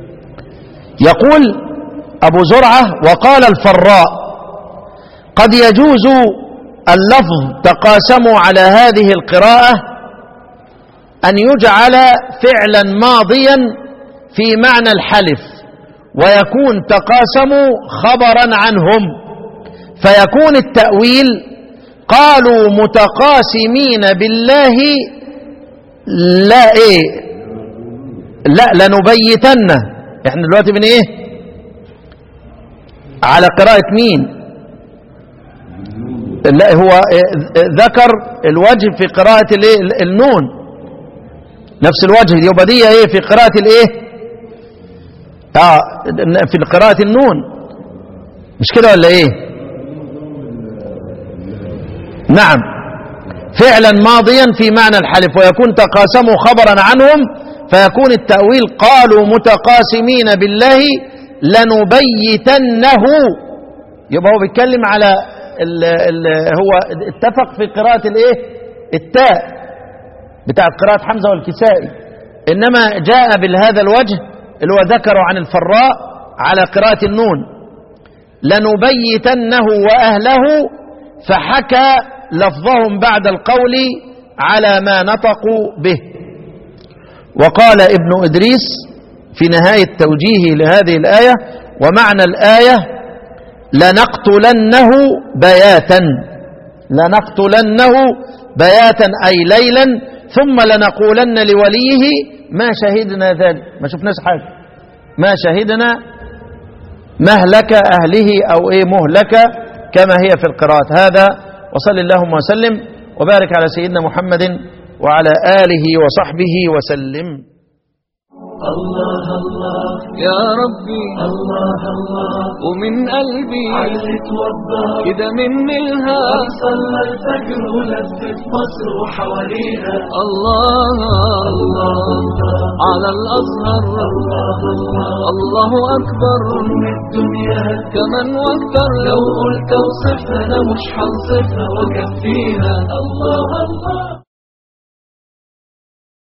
يقول أبو زرعة وقال الفراء قد يجوز اللفظ تقاسموا على هذه القراءة أن يجعل فعلا ماضيا في معنى الحلف ويكون تقاسموا خبرا عنهم فيكون التأويل قالوا متقاسمين بالله لا ايه لا لنبيتنه احنا دلوقتي من ايه على قراءة مين لا هو إيه، ذكر الوجه في قراءة الايه النون نفس الوجه يبقى دي ايه في قراءة الايه اه في قراءة النون مش كده ولا ايه نعم فعلا ماضيا في معنى الحلف ويكون تقاسموا خبرا عنهم فيكون التأويل قالوا متقاسمين بالله لنبيتنه يبقى هو بيتكلم على ال ال هو اتفق في قراءة الايه التاء بتاعت قراءة حمزة والكسائي إنما جاء بهذا الوجه اللي هو ذكره عن الفراء على قراءة النون لنبيتنه وأهله فحكى لفظهم بعد القول على ما نطقوا به وقال ابن إدريس في نهاية توجيهه لهذه الآية ومعنى الآية لنقتلنه بياتا لنقتلنه بياتا أي ليلا ثم لنقولن لوليه ما شهدنا ذلك ما شفناش حاجة ما شهدنا مهلك أهله أو إيه مهلك كما هي في القراءات هذا وصل اللهم وسلم وبارك على سيدنا محمد وعلى آله وصحبه وسلم الله الله يا ربي الله الله ومن قلبي علت وضح كده من الهام صلى الفجر ولفت مصر وحواليها الله الله على الأزهر الله الله الله أكبر أم الدنيا كمان واكتر لو قلت اوصفها انا مش هنصفها وكفيها الله الله